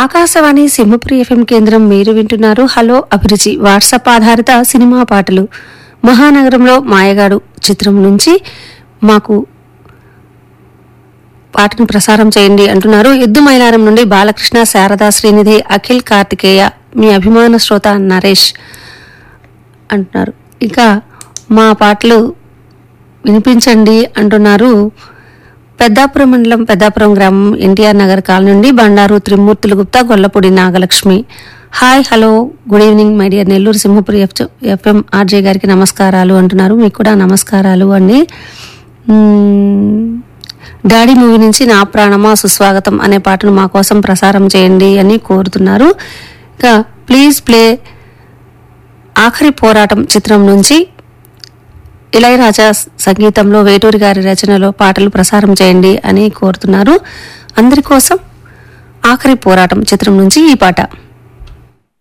Akashvani Simhapuri FM కేంద్రం మీరు వింటున్నారు హలో అభిరుచి వాట్సాప్ ఆధారిత సినిమా పాటలు మహానగరంలో మాయగాడు చిత్రం నుంచి మాకు పాటను ప్రసారం చేయండి అంటున్నారు ఎద్దు మైలారం నుండి బాలకృష్ణ శారదా శ్రీనిధి అఖిల్ కార్తికేయ మీ అభిమాన శ్రోత నరేష్ అంటున్నారు ఇంకా మా పాటలు వినిపించండి అంటున్నారు పెద్దాపురం మండలం పెద్దాపురం గ్రామం ఎన్టీఆర్ నగర్ కాలనీ నుండి Bandaru Trimurthulu Gupta Gollapudi Nagalakshmi hi hello good evening my dear Nellore Simhapuri F FM RJ గారికి నమస్కారాలు అంటున్నారు మీకు కూడా నమస్కారాలు అండి మ్మ్. డాడీ మూవీ నుంచి నా ప్రాణమా సుస్వాగతం అనే పాటను మా కోసం ప్రసారం చేయండి అని కోరుతున్నారు ఇంకా ప్లీజ్ ప్లే ఆఖరి పోరాటం చిత్రం నుంచి ఇళయరాజా సంగీతంలో వేటూరి గారి రచనలో పాటలు ప్రసారం చేయండి అని కోరుతున్నారు అందరి కోసం ఆఖరి పోరాటం చిత్రం నుంచి ఈ పాట